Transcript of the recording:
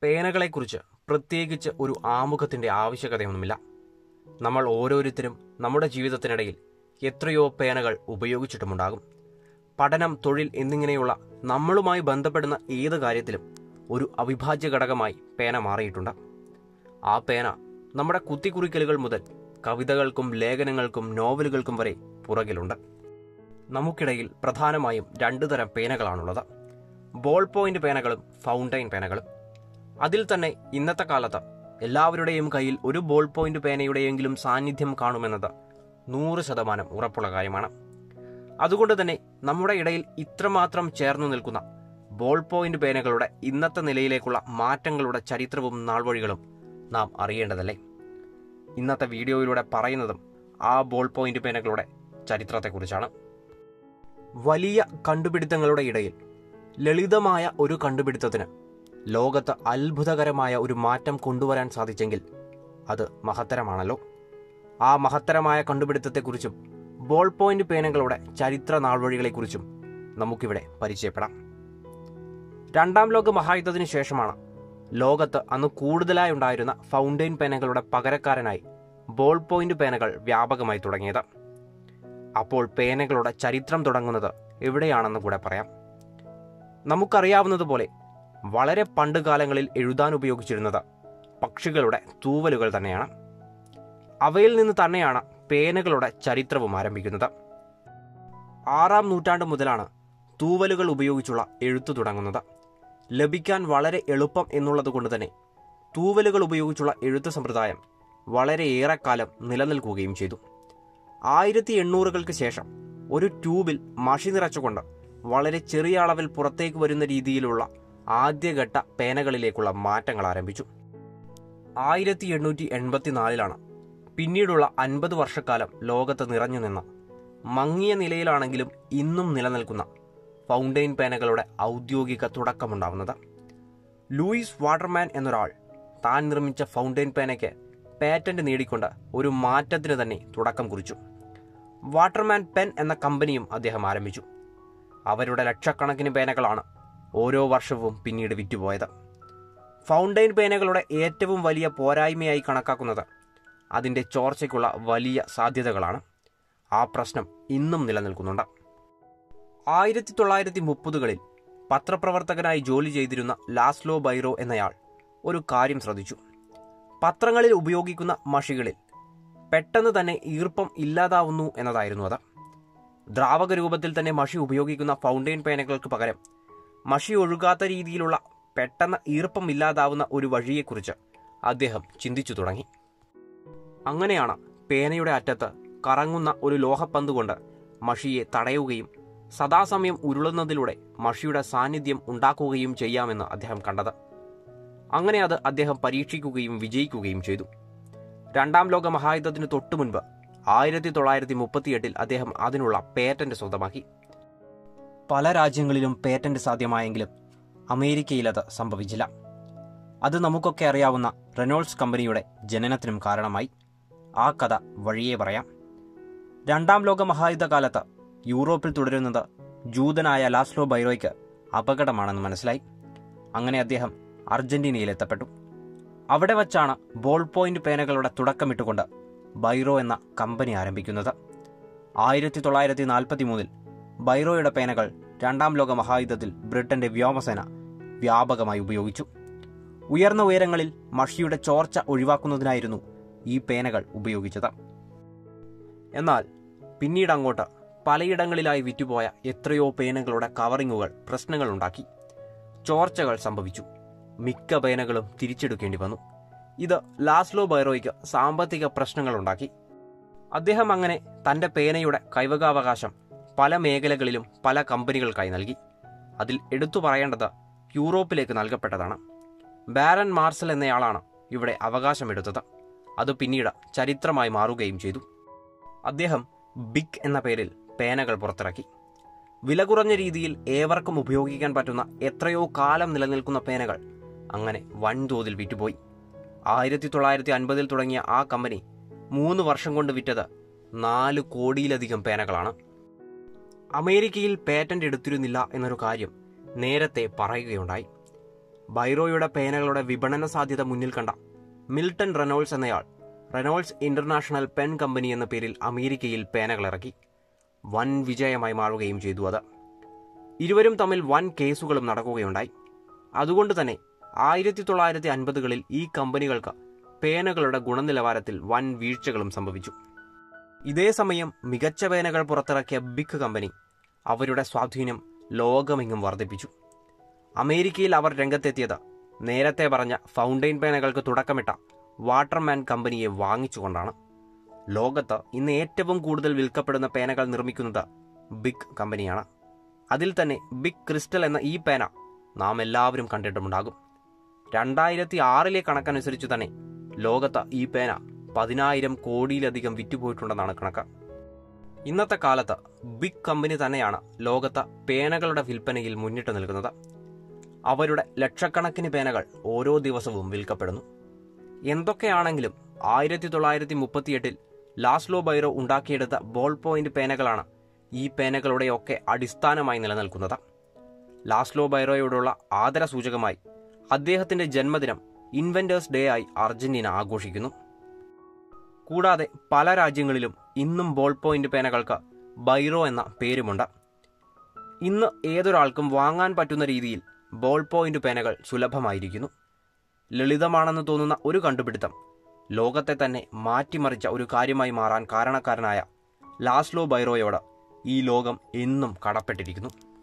പേനകളെക്കുറിച്ച് പ്രത്യേകിച്ച് ഒരു ആമുഖത്തിന്റെ ആവശ്യകതയൊന്നുമില്ല നമ്മൾ ഓരോരുത്തരും നമ്മുടെ ജീവിതത്തിനിടയിൽ എത്രയോ പേനകൾ ഉപയോഗിച്ചിട്ടുമുണ്ടാകും പഠനം തൊഴിൽ എന്നിങ്ങനെയുള്ള നമ്മളുമായി ബന്ധപ്പെടുന്ന ഏത് കാര്യത്തിലും ഒരു അവിഭാജ്യ ഘടകമായി പേന മാറിയിട്ടുണ്ട് ആ പേന നമ്മുടെ കുത്തിക്കുറിക്കലുകൾ മുതൽ കവിതകൾക്കും ലേഖനങ്ങൾക്കും നോവലുകൾക്കും വരെ പുറകിലുണ്ട് നമുക്കിടയിൽ പ്രധാനമായും രണ്ടു തരം പേനകളാണുള്ളത് ബോൾ പോയിന്റ് പേനകളും ഫൗണ്ടൈൻ പേനകളും അതിൽ തന്നെ ഇന്നത്തെ കാലത്ത് എല്ലാവരുടെയും കയ്യിൽ ഒരു ബോൾ പോയിന്റ് പേനയുടെയെങ്കിലും സാന്നിധ്യം കാണുമെന്നത് നൂറ് ശതമാനം ഉറപ്പുള്ള കാര്യമാണ് അതുകൊണ്ട് തന്നെ നമ്മുടെ ഇടയിൽ ഇത്രമാത്രം ചേർന്നു നിൽക്കുന്ന ബോൾ പോയിന്റ് പേനകളുടെ ഇന്നത്തെ നിലയിലേക്കുള്ള മാറ്റങ്ങളുടെ ചരിത്രവും നാൾവഴികളും നാം അറിയേണ്ടതല്ലേ ഇന്നത്തെ വീഡിയോയിലൂടെ പറയുന്നതും ആ ബോൾ പോയിന്റ് പേനകളുടെ ചരിത്രത്തെക്കുറിച്ചാണ് വലിയ കണ്ടുപിടുത്തങ്ങളുടെ ഇടയിൽ ലളിതമായ ഒരു കണ്ടുപിടുത്തത്തിന് ലോകത്ത് അത്ഭുതകരമായ ഒരു മാറ്റം കൊണ്ടുവരാൻ സാധിച്ചെങ്കിൽ അത് മഹത്തരമാണല്ലോ ആ മഹത്തരമായ കണ്ടുപിടുത്തത്തെക്കുറിച്ചും ബോൾ പോയിന്റ് പേനകളുടെ ചരിത്ര നാൾവഴികളെക്കുറിച്ചും നമുക്കിവിടെ പരിചയപ്പെടാം രണ്ടാം ലോക മഹായുദ്ധത്തിന് ശേഷമാണ് ലോകത്ത് അന്ന് കൂടുതലായി ഉണ്ടായിരുന്ന ഫൗണ്ടൈൻ പേനകളുടെ പകരക്കാരനായി ബോൾ പോയിന്റ് പേനകൾ വ്യാപകമായി തുടങ്ങിയത് അപ്പോൾ പേനകളുടെ ചരിത്രം തുടങ്ങുന്നത് എവിടെയാണെന്ന് കൂടെ പറയാം നമുക്കറിയാവുന്നതുപോലെ വളരെ പണ്ട് കാലങ്ങളിൽ എഴുതാൻ ഉപയോഗിച്ചിരുന്നത് പക്ഷികളുടെ തൂവലുകൾ തന്നെയാണ് അവയിൽ നിന്ന് തന്നെയാണ് പേനകളുടെ ചരിത്രവും ആരംഭിക്കുന്നത് ആറാം നൂറ്റാണ്ട് മുതലാണ് തൂവലുകൾ ഉപയോഗിച്ചുള്ള എഴുത്തു തുടങ്ങുന്നത് ലഭിക്കാൻ വളരെ എളുപ്പം എന്നുള്ളത് കൊണ്ട് തന്നെ തൂവലുകൾ ഉപയോഗിച്ചുള്ള എഴുത്ത് സമ്പ്രദായം വളരെയേറെക്കാലം നിലനിൽക്കുകയും ചെയ്തു ആയിരത്തി എണ്ണൂറുകൾക്ക് ശേഷം ഒരു ട്യൂബിൽ മഷി നിറച്ചുകൊണ്ട് വളരെ ചെറിയ അളവിൽ പുറത്തേക്ക് വരുന്ന രീതിയിലുള്ള ആദ്യഘട്ട പേനകളിലേക്കുള്ള മാറ്റങ്ങൾ ആരംഭിച്ചു ആയിരത്തി എണ്ണൂറ്റി എൺപത്തിനാലിലാണ് പിന്നീടുള്ള അൻപത് വർഷക്കാലം ലോകത്ത് നിറഞ്ഞു നിന്ന മങ്ങിയ നിലയിലാണെങ്കിലും ഇന്നും നിലനിൽക്കുന്ന ഫൗണ്ടൈൻ പേനകളുടെ ഔദ്യോഗിക തുടക്കമുണ്ടാവുന്നത് ലൂയിസ് വാട്ടർമാൻ എന്നൊരാൾ താൻ നിർമ്മിച്ച ഫൗണ്ടൈൻ പേനയ്ക്ക് പാറ്റന്റ് നേടിക്കൊണ്ട് ഒരു മാറ്റത്തിന് തന്നെ തുടക്കം കുറിച്ചു വാട്ടർമാൻ പെൻ എന്ന കമ്പനിയും അദ്ദേഹം ആരംഭിച്ചു അവരുടെ ലക്ഷക്കണക്കിന് പേനകളാണ് ഓരോ വർഷവും പിന്നീട് വിറ്റുപോയത് ഫൗണ്ടൈൻ പേനകളുടെ ഏറ്റവും വലിയ പോരായ്മയായി കണക്കാക്കുന്നത് അതിൻ്റെ ചോർച്ചയ്ക്കുള്ള വലിയ സാധ്യതകളാണ് ആ പ്രശ്നം ഇന്നും നിലനിൽക്കുന്നുണ്ട് ആയിരത്തി തൊള്ളായിരത്തി മുപ്പതുകളിൽ പത്രപ്രവർത്തകനായി ജോലി ചെയ്തിരുന്ന ലാസ്ലോ ബൈറോ എന്നയാൾ ഒരു കാര്യം ശ്രദ്ധിച്ചു പത്രങ്ങളിൽ ഉപയോഗിക്കുന്ന മഷികളിൽ പെട്ടെന്ന് തന്നെ ഈർപ്പം ഇല്ലാതാവുന്നു എന്നതായിരുന്നു അത് ദ്രാവക രൂപത്തിൽ തന്നെ മഷി ഉപയോഗിക്കുന്ന ഫൗണ്ടൈൻ പേനകൾക്ക് പകരം മഷി ഒഴുകാത്ത രീതിയിലുള്ള പെട്ടെന്ന് ഈർപ്പം ഇല്ലാതാവുന്ന ഒരു വഴിയെക്കുറിച്ച് അദ്ദേഹം ചിന്തിച്ചു തുടങ്ങി അങ്ങനെയാണ് പേനയുടെ അറ്റത്ത് കറങ്ങുന്ന ഒരു ലോഹപ്പന്ത് കൊണ്ട് മഷിയെ തടയുകയും സദാസമയം ഉരുളുന്നതിലൂടെ മഷിയുടെ സാന്നിധ്യം ഉണ്ടാക്കുകയും ചെയ്യാമെന്ന് അദ്ദേഹം കണ്ടത് അങ്ങനെ അത് അദ്ദേഹം പരീക്ഷിക്കുകയും വിജയിക്കുകയും ചെയ്തു രണ്ടാം ലോക മഹായുദ്ധത്തിന് തൊട്ടു മുൻപ് ആയിരത്തി തൊള്ളായിരത്തി മുപ്പത്തിയെട്ടിൽ അദ്ദേഹം അതിനുള്ള പേറ്റന്റ് സ്വന്തമാക്കി പല രാജ്യങ്ങളിലും പേറ്റന്റ് സാധ്യമായെങ്കിലും അമേരിക്കയിൽ അത് സംഭവിച്ചില്ല അത് നമുക്കൊക്കെ അറിയാവുന്ന റെനോൾഡ്സ് കമ്പനിയുടെ ജനനത്തിനും കാരണമായി ആ കഥ വഴിയേ പറയാം രണ്ടാം ലോക മഹായുദ്ധകാലത്ത് യൂറോപ്പിൽ തുടരുന്നത് ജൂതനായ ലാസ്ലോ ബൈറോയ്ക്ക് അപകടമാണെന്ന് മനസ്സിലായി അങ്ങനെ അദ്ദേഹം അർജന്റീനയിൽ എത്തപ്പെട്ടു അവിടെ വച്ചാണ് ബോൾ പോയിന്റ് പേനകളുടെ തുടക്കമിട്ടുകൊണ്ട് ബൈറോ എന്ന കമ്പനി ആരംഭിക്കുന്നത് ആയിരത്തി തൊള്ളായിരത്തി നാൽപ്പത്തി മൂന്നിൽ ബൈറോയുടെ പേനകൾ രണ്ടാം ലോക മഹായുദ്ധത്തിൽ ബ്രിട്ടന്റെ വ്യോമസേന വ്യാപകമായി ഉപയോഗിച്ചു ഉയർന്ന ഉയരങ്ങളിൽ മഷിയുടെ ചോർച്ച ഒഴിവാക്കുന്നതിനായിരുന്നു ഈ പേനകൾ ഉപയോഗിച്ചത് എന്നാൽ പിന്നീട് അങ്ങോട്ട് പലയിടങ്ങളിലായി വിറ്റുപോയ എത്രയോ പേനകളുടെ കവറിങ്ങുകൾ പ്രശ്നങ്ങളുണ്ടാക്കി ചോർച്ചകൾ സംഭവിച്ചു മിക്ക പേനകളും തിരിച്ചെടുക്കേണ്ടി വന്നു ഇത് ലാസ്ലോ ബൈറോയ്ക്ക് സാമ്പത്തിക പ്രശ്നങ്ങളുണ്ടാക്കി അദ്ദേഹം അങ്ങനെ തന്റെ പേനയുടെ കൈവകാവകാശം പല മേഖലകളിലും പല കമ്പനികൾക്കായി നൽകി അതിൽ എടുത്തു പറയേണ്ടത് യൂറോപ്പിലേക്ക് നൽകപ്പെട്ടതാണ് ബാരൻ മാർസൽ എന്നയാളാണ് ഇവിടെ അവകാശമെടുത്തത് അത് പിന്നീട് ചരിത്രമായി മാറുകയും ചെയ്തു അദ്ദേഹം ബിഗ് എന്ന പേരിൽ പേനകൾ പുറത്തിറക്കി വില കുറഞ്ഞ രീതിയിൽ ഏവർക്കും ഉപയോഗിക്കാൻ പറ്റുന്ന എത്രയോ കാലം നിലനിൽക്കുന്ന പേനകൾ അങ്ങനെ വൻതോതിൽ വിറ്റുപോയി ആയിരത്തി തൊള്ളായിരത്തി അൻപതിൽ തുടങ്ങിയ ആ കമ്പനി മൂന്ന് വർഷം കൊണ്ട് വിറ്റത് നാല് കോടിയിലധികം പേനകളാണ് അമേരിക്കയിൽ പേറ്റന്റ് എടുത്തിരുന്നില്ല എന്നൊരു കാര്യം നേരത്തെ പറയുകയുണ്ടായി ബൈറോയുടെ പേനകളുടെ വിപണന സാധ്യത മുന്നിൽ കണ്ട മിൽട്ടൺ റെനോൾസ് എന്നയാൾ റെനോൾസ് ഇന്റർനാഷണൽ പെൻ കമ്പനി എന്ന പേരിൽ അമേരിക്കയിൽ പേനകൾ ഇറക്കി വൻ വിജയമായി മാറുകയും ചെയ്തു അത് ഇരുവരും തമ്മിൽ വൻ കേസുകളും നടക്കുകയുണ്ടായി അതുകൊണ്ട് തന്നെ ആയിരത്തി തൊള്ളായിരത്തി അൻപതുകളിൽ ഈ കമ്പനികൾക്ക് പേനകളുടെ ഗുണനിലവാരത്തിൽ വൻ വീഴ്ചകളും സംഭവിച്ചു ഇതേ സമയം മികച്ച പേനകൾ പുറത്തിറക്കിയ ബിഗ് കമ്പനി അവരുടെ സ്വാധീനം ലോകമെങ്ങും വർദ്ധിപ്പിച്ചു അമേരിക്കയിൽ അവർ രംഗത്തെത്തിയത് നേരത്തെ പറഞ്ഞ ഫൗണ്ടെയിൻ പേനകൾക്ക് തുടക്കമിട്ട വാട്ടർമാൻ കമ്പനിയെ വാങ്ങിച്ചുകൊണ്ടാണ് ലോകത്ത് ഇന്ന് ഏറ്റവും കൂടുതൽ വിൽക്കപ്പെടുന്ന പേനകൾ നിർമ്മിക്കുന്നത് ബിഗ് കമ്പനിയാണ് അതിൽ തന്നെ ബിഗ് ക്രിസ്റ്റൽ എന്ന ഈ പേന നാം എല്ലാവരും കണ്ടിട്ടുമുണ്ടാകും രണ്ടായിരത്തി ആറിലെ കണക്കനുസരിച്ച് തന്നെ ലോകത്ത് ഈ പേന പതിനായിരം കോടിയിലധികം വിറ്റുപോയിട്ടുണ്ടെന്നാണ് കണക്ക് ഇന്നത്തെ കാലത്ത് ബിഗ് കമ്പനി തന്നെയാണ് ലോകത്ത് പേനകളുടെ വിൽപ്പനയിൽ മുന്നിട്ട് നിൽക്കുന്നത് അവരുടെ ലക്ഷക്കണക്കിന് പേനകൾ ഓരോ ദിവസവും വിൽക്കപ്പെടുന്നു എന്തൊക്കെയാണെങ്കിലും ആയിരത്തി തൊള്ളായിരത്തി മുപ്പത്തിയെട്ടിൽ ലാസ്ലോ ബൈറോ ഉണ്ടാക്കിയെടുത്ത ബോൾ പോയിന്റ് പേനകളാണ് ഈ പേനകളുടെയൊക്കെ അടിസ്ഥാനമായി നിലനിൽക്കുന്നത് ലാസ്ലോ ബൈറോയോടുള്ള ആദരസൂചകമായി അദ്ദേഹത്തിന്റെ ജന്മദിനം ഇൻവെന്റേഴ്സ് ഡേ ആയി അർജന്റീന ആഘോഷിക്കുന്നു കൂടാതെ പല രാജ്യങ്ങളിലും ഇന്നും ബോൾ പോയിന്റ് പേനകൾക്ക് ബൈറോ എന്ന പേരുമുണ്ട് ഇന്ന് ഏതൊരാൾക്കും വാങ്ങാൻ പറ്റുന്ന രീതിയിൽ ബോൾ പോയിന്റ് പേനകൾ സുലഭമായിരിക്കുന്നു ലളിതമാണെന്ന് തോന്നുന്ന ഒരു കണ്ടുപിടുത്തം ലോകത്തെ തന്നെ മാറ്റിമറിച്ച ഒരു കാര്യമായി മാറാൻ കാരണക്കാരനായ ലാസ്ലോ ബൈറോയോട് ഈ ലോകം എന്നും കടപ്പെട്ടിരിക്കുന്നു